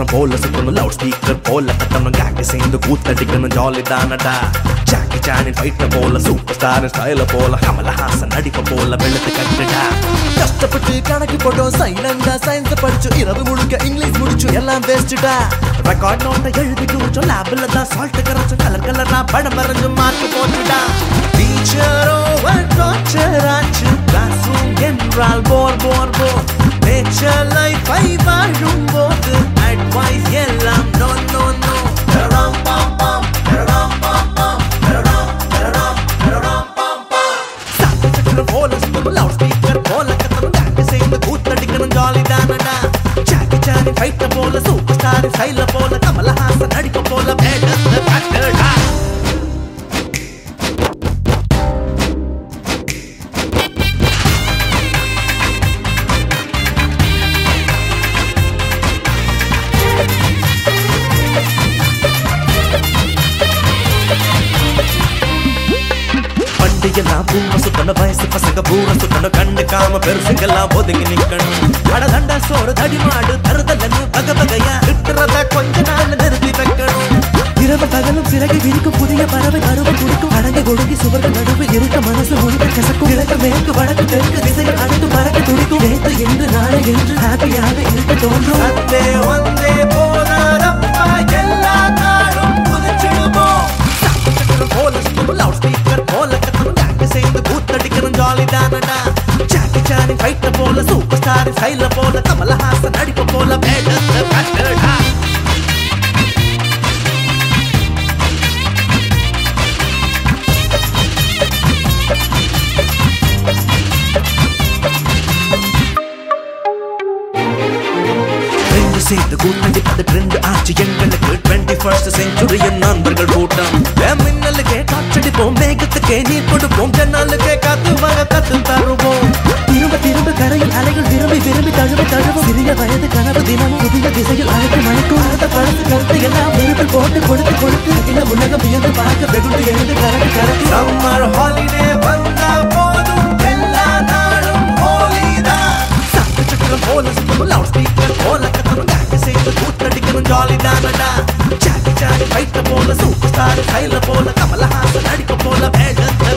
போல சுத்தணும் loud speaker போல கட்டணும் கேங்க சேர்ந்து கூத்தடிக்கணும் ஜாலி தானடா ஜாக்கி சானின் ஃபைட்ட போல சூப்பர் ஸ்டார் ஸ்டைல போல கமலஹாசன் நடிப்ப போல வெள்ளத்து கட்டுடா கஷ்டப்பட்டு கணக்கு போட்டோம் சைலண்டா சயின்ஸ் படிச்சு இரவு முழுக்க இங்கிலீஷ் முடிச்சு எல்லாம் வேஸ்ட்டுடா ரெக்கார்ட் நோட்டை எழுதி குறிச்சோம் லேபில் தான் சால்ட் கரைச்சும் கலர் கலரா படம் வரைஞ்சு மார்க் போட்டுடா டீச்சரோ டாக்டர் ஆச்சு கிளாஸ் ரூம் என்றால் போர் போர் போர் நேச்சர் லைஃபை வாழும் போது அட்வைஸ் எல்லாம் நோ நோ நோ தரம் பாம் பாம் தரம் பாம் பாம் தரம் தரம் தரம் பாம் பாம் சாக்கு சக்கர போல சுத்தணும் லவுட் ஸ்பீக்கர் போல கத்தணும் கேங்க சேர்ந்து கூத்தடிக்கணும் ஜாலி தானடா ஜாக்கி சானி ஃபைட்ட போல சூப்பர் ஸ்டார் சைல போல கமலஹாசன் நடிப்ப போல வேடத்தை கட்டுடா பண்டிகைலாம் பூம சுத்தணும் வயசு பசங்க பூரா சுத்தணும் கண்டுக்காம பெருசுங்கெல்லாம் ஒதுங்கி நிக்கணும் அடதண்ட சோறு தடிமாடு தருதலன்னு வகை வகையா கிட்டுறத கொஞ்ச நாள் நிறுத்தி வைக்கணும் இரவு பகலும் சிறகு விரிக்கும் புதிய பறவை கருவை குடிக்கும் அடங்கி ஒடுங்கி சுவர்கள் நடுவு இருக்க மனசு முழுக்க கசக்கும் கிழக்கு மேற்கு வடக்கு தெற்கு திசைகள் அனைத்து பறக்க துடிக்கும் நேற்று இன்று நாளை என்று ஹாப்பியாக இருக்க தோன்றும் அத்தே வந்தே போனாரப்பா எல்லா நாளும் புதிச்சிடுவோம் சாக்கு சக்கரம் போல சுத்தணும் லவுட் ஸ்பீக்கர் போல கத்தணும் கேங்க சேர்ந்து கூத்தடிக்கணும் ஜாலி தானடா ஜாக்கி சானி ஃபைட்ட போல சூப்பர் ஸ்டார் சைல போல கமலஹாசன் நடிப்ப போல வேடத்தை கட்டுடா ரெண்டு சேர்ந்து கூட்டடிப்பது ட்ரெண்ட் ஆச்சு எங்களுக்கு டுவெண்ட்டி ஃபர்ஸ்ட் செஞ்சுரியின் நண்பர்கள் கூட்டம் என் மின்னலுக்கே காற்றடிப்போம் வேகத்துக்கே நீர் கொடுப்போம் ஜன்னாலுக்கே காத்து வர கத்து தருவோம் திரும்ப திரும்ப கரையில் அலைகள் விரும்பி விரும்பி தழுவ தழுவும் சிறிய வயது கனவு தினமும் புதிய திசையில் அழைத்து மணிக்கும் அடுத்த பழத்து கருத்து எல்லாம் நெருப்பு போட்டு கொடுத்து கொடுத்து இந்த உலகம் வியந்து பார்க்க வெகுண்டு எழுந்து கரடி கரடி சம்மர் ஹாலிடே வந்தா போதும் எல்லா நாளும் ஹோலிதான் சாக்கு சக்கரம் போல சுத்தணும் லவுட் ஸ்பீக்கர் போல கத்தணும் கேங்க சேர்ந்து கூத்தடிக்கணும் ஜாலி தானடா ஜாக்கி சானி ஃபைட்ட போல சூப்பர் ஸ்டார் சைல போல கமலஹாசன் நடிப்ப போல வேகத்தை